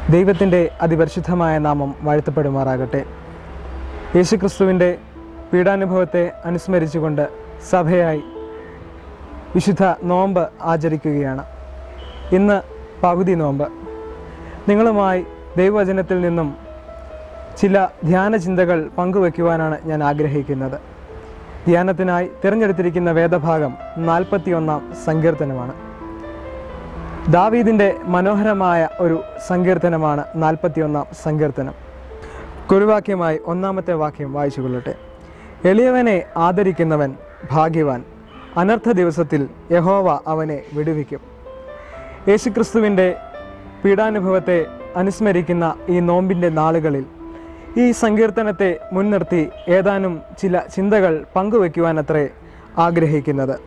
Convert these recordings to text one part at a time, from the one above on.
ദൈവത്തിൻ്റെ അതിപരിശുദ്ധമായ നാമം വാഴ്ത്തപ്പെടുമാറാകട്ടെ യേശുക്രിസ്തുവിൻ്റെ പീഡാനുഭവത്തെ അനുസ്മരിച്ചുകൊണ്ട് സഭയായി വിശുദ്ധ നോമ്പ് ആചരിക്കുകയാണ് ഇന്ന് പകുതി നോമ്പ് നിങ്ങളുമായി ദൈവവചനത്തിൽ നിന്നും ചില ധ്യാന ചിന്തകൾ പങ്കുവയ്ക്കുവാനാണ് ഞാൻ ആഗ്രഹിക്കുന്നത് ധ്യാനത്തിനായി തിരഞ്ഞെടുത്തിരിക്കുന്ന വേദഭാഗം നാൽപ്പത്തിയൊന്നാം സങ്കീർത്തനമാണ് ദാവീദിൻ്റെ മനോഹരമായ ഒരു സങ്കീർത്തനമാണ് നാൽപ്പത്തിയൊന്നാം സങ്കീർത്തനം കുറുവാക്യമായി ഒന്നാമത്തെ വാക്യം വായിച്ചു കൊള്ളട്ടെ എളിയവനെ ആദരിക്കുന്നവൻ ഭാഗ്യവാൻ അനർത്ഥ ദിവസത്തിൽ യഹോവ അവനെ വിടുവിക്കും യേശുക്രിസ്തുവിൻ്റെ പീഡാനുഭവത്തെ അനുസ്മരിക്കുന്ന ഈ നോമ്പിൻ്റെ നാളുകളിൽ ഈ സങ്കീർത്തനത്തെ മുൻനിർത്തി ഏതാനും ചില ചിന്തകൾ പങ്കുവയ്ക്കുവാനത്രേ ആഗ്രഹിക്കുന്നത്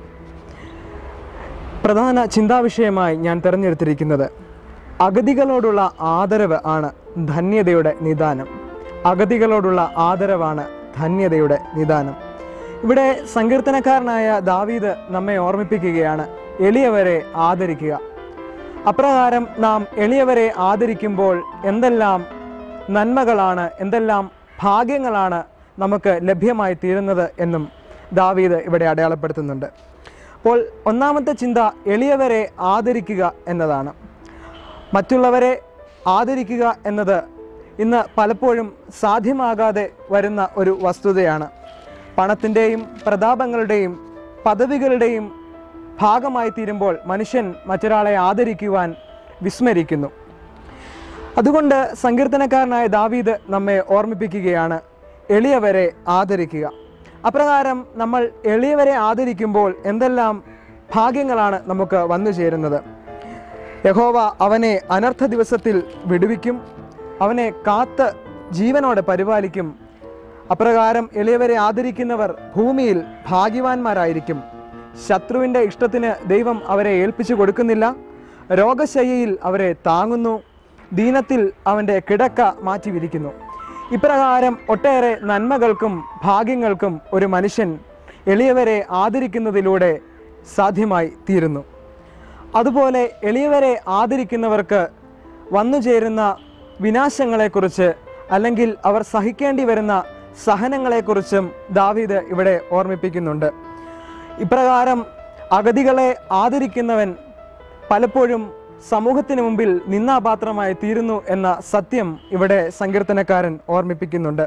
പ്രധാന ചിന്താവിഷയമായി ഞാൻ തിരഞ്ഞെടുത്തിരിക്കുന്നത് അഗതികളോടുള്ള ആദരവ് ആണ് ധന്യതയുടെ നിദാനം അഗതികളോടുള്ള ആദരവാണ് ധന്യതയുടെ നിദാനം ഇവിടെ സങ്കീർത്തനക്കാരനായ ദാവീദ് നമ്മെ ഓർമ്മിപ്പിക്കുകയാണ് എളിയവരെ ആദരിക്കുക അപ്രകാരം നാം എളിയവരെ ആദരിക്കുമ്പോൾ എന്തെല്ലാം നന്മകളാണ് എന്തെല്ലാം ഭാഗ്യങ്ങളാണ് നമുക്ക് ലഭ്യമായി തീരുന്നത് എന്നും ദാവീദ് ഇവിടെ അടയാളപ്പെടുത്തുന്നുണ്ട് അപ്പോൾ ഒന്നാമത്തെ ചിന്ത എളിയവരെ ആദരിക്കുക എന്നതാണ് മറ്റുള്ളവരെ ആദരിക്കുക എന്നത് ഇന്ന് പലപ്പോഴും സാധ്യമാകാതെ വരുന്ന ഒരു വസ്തുതയാണ് പണത്തിൻ്റെയും പ്രതാപങ്ങളുടെയും പദവികളുടെയും ഭാഗമായി തീരുമ്പോൾ മനുഷ്യൻ മറ്റൊരാളെ ആദരിക്കുവാൻ വിസ്മരിക്കുന്നു അതുകൊണ്ട് സങ്കീർത്തനക്കാരനായ ദാവീദ് നമ്മെ ഓർമ്മിപ്പിക്കുകയാണ് എളിയവരെ ആദരിക്കുക അപ്രകാരം നമ്മൾ എളിയവരെ ആദരിക്കുമ്പോൾ എന്തെല്ലാം ഭാഗ്യങ്ങളാണ് നമുക്ക് വന്നു ചേരുന്നത് യഹോവ അവനെ അനർത്ഥ ദിവസത്തിൽ വിടുവിക്കും അവനെ കാത്ത് ജീവനോടെ പരിപാലിക്കും അപ്രകാരം എളിയവരെ ആദരിക്കുന്നവർ ഭൂമിയിൽ ഭാഗ്യവാന്മാരായിരിക്കും ശത്രുവിൻ്റെ ഇഷ്ടത്തിന് ദൈവം അവരെ ഏൽപ്പിച്ചു കൊടുക്കുന്നില്ല രോഗശയ്യയിൽ അവരെ താങ്ങുന്നു ദീനത്തിൽ അവൻ്റെ കിടക്ക മാറ്റി വിരിക്കുന്നു ഇപ്രകാരം ഒട്ടേറെ നന്മകൾക്കും ഭാഗ്യങ്ങൾക്കും ഒരു മനുഷ്യൻ എളിയവരെ ആദരിക്കുന്നതിലൂടെ സാധ്യമായി തീരുന്നു അതുപോലെ എളിയവരെ ആദരിക്കുന്നവർക്ക് വന്നു ചേരുന്ന വിനാശങ്ങളെക്കുറിച്ച് അല്ലെങ്കിൽ അവർ സഹിക്കേണ്ടി വരുന്ന സഹനങ്ങളെക്കുറിച്ചും ദാവീദ് ഇവിടെ ഓർമ്മിപ്പിക്കുന്നുണ്ട് ഇപ്രകാരം അഗതികളെ ആദരിക്കുന്നവൻ പലപ്പോഴും സമൂഹത്തിന് മുമ്പിൽ നിന്നാപാത്രമായി തീരുന്നു എന്ന സത്യം ഇവിടെ സങ്കീർത്തനക്കാരൻ ഓർമ്മിപ്പിക്കുന്നുണ്ട്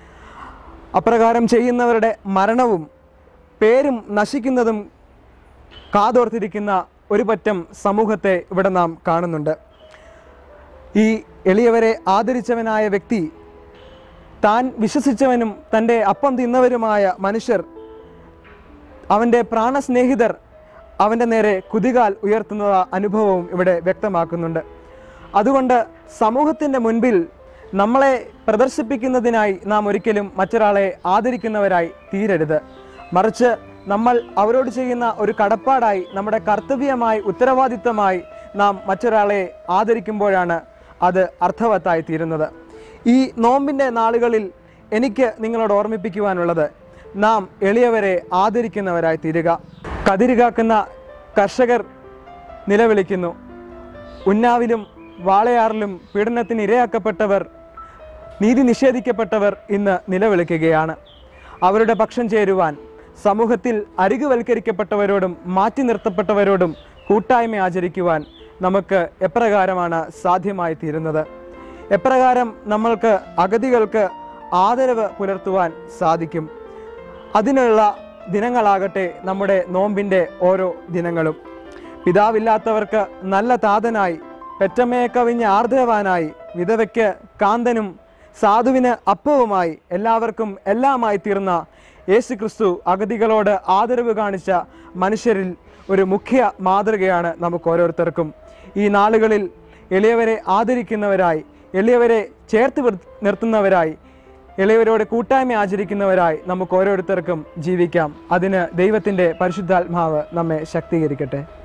അപ്രകാരം ചെയ്യുന്നവരുടെ മരണവും പേരും നശിക്കുന്നതും കാതോർത്തിരിക്കുന്ന ഒരു പറ്റം സമൂഹത്തെ ഇവിടെ നാം കാണുന്നുണ്ട് ഈ എളിയവരെ ആദരിച്ചവനായ വ്യക്തി താൻ വിശ്വസിച്ചവനും തൻ്റെ അപ്പം തിന്നവരുമായ മനുഷ്യർ അവൻ്റെ പ്രാണസ്നേഹിതർ അവൻ്റെ നേരെ കുതികാൽ ഉയർത്തുന്ന അനുഭവവും ഇവിടെ വ്യക്തമാക്കുന്നുണ്ട് അതുകൊണ്ട് സമൂഹത്തിൻ്റെ മുൻപിൽ നമ്മളെ പ്രദർശിപ്പിക്കുന്നതിനായി നാം ഒരിക്കലും മറ്റൊരാളെ ആദരിക്കുന്നവരായി തീരരുത് മറിച്ച് നമ്മൾ അവരോട് ചെയ്യുന്ന ഒരു കടപ്പാടായി നമ്മുടെ കർത്തവ്യമായി ഉത്തരവാദിത്തമായി നാം മറ്റൊരാളെ ആദരിക്കുമ്പോഴാണ് അത് അർത്ഥവത്തായി തീരുന്നത് ഈ നോമ്പിൻ്റെ നാളുകളിൽ എനിക്ക് നിങ്ങളോട് ഓർമ്മിപ്പിക്കുവാനുള്ളത് നാം എളിയവരെ ആദരിക്കുന്നവരായി തീരുക കതിരുകാക്കുന്ന കർഷകർ നിലവിളിക്കുന്നു ഉന്നാവിലും വാളയാറിലും പീഡനത്തിന് ഇരയാക്കപ്പെട്ടവർ നീതി നിഷേധിക്കപ്പെട്ടവർ ഇന്ന് നിലവിളിക്കുകയാണ് അവരുടെ പക്ഷം ചേരുവാൻ സമൂഹത്തിൽ അരികുവൽക്കരിക്കപ്പെട്ടവരോടും മാറ്റി നിർത്തപ്പെട്ടവരോടും കൂട്ടായ്മ ആചരിക്കുവാൻ നമുക്ക് എപ്രകാരമാണ് സാധ്യമായി തീരുന്നത് എപ്രകാരം നമ്മൾക്ക് അഗതികൾക്ക് ആദരവ് പുലർത്തുവാൻ സാധിക്കും അതിനുള്ള ദിനങ്ങളാകട്ടെ നമ്മുടെ നോമ്പിൻ്റെ ഓരോ ദിനങ്ങളും പിതാവില്ലാത്തവർക്ക് നല്ല താതനായി പെറ്റമ്മയെ കവിഞ്ഞ ആർദ്രവാനായി വിധവയ്ക്ക് കാന്തനും സാധുവിന് അപ്പവുമായി എല്ലാവർക്കും എല്ലാമായി തീർന്ന യേശു ക്രിസ്തു അഗതികളോട് ആദരവ് കാണിച്ച മനുഷ്യരിൽ ഒരു മുഖ്യ മാതൃകയാണ് നമുക്ക് ഓരോരുത്തർക്കും ഈ നാളുകളിൽ എളിയവരെ ആദരിക്കുന്നവരായി എളിയവരെ ചേർത്ത് വിർ- നിർത്തുന്നവരായി ഇളയവരോട് കൂട്ടായ്മ ആചരിക്കുന്നവരായി നമുക്ക് ഓരോരുത്തർക്കും ജീവിക്കാം അതിന് ദൈവത്തിൻ്റെ പരിശുദ്ധാത്മാവ് നമ്മെ ശക്തീകരിക്കട്ടെ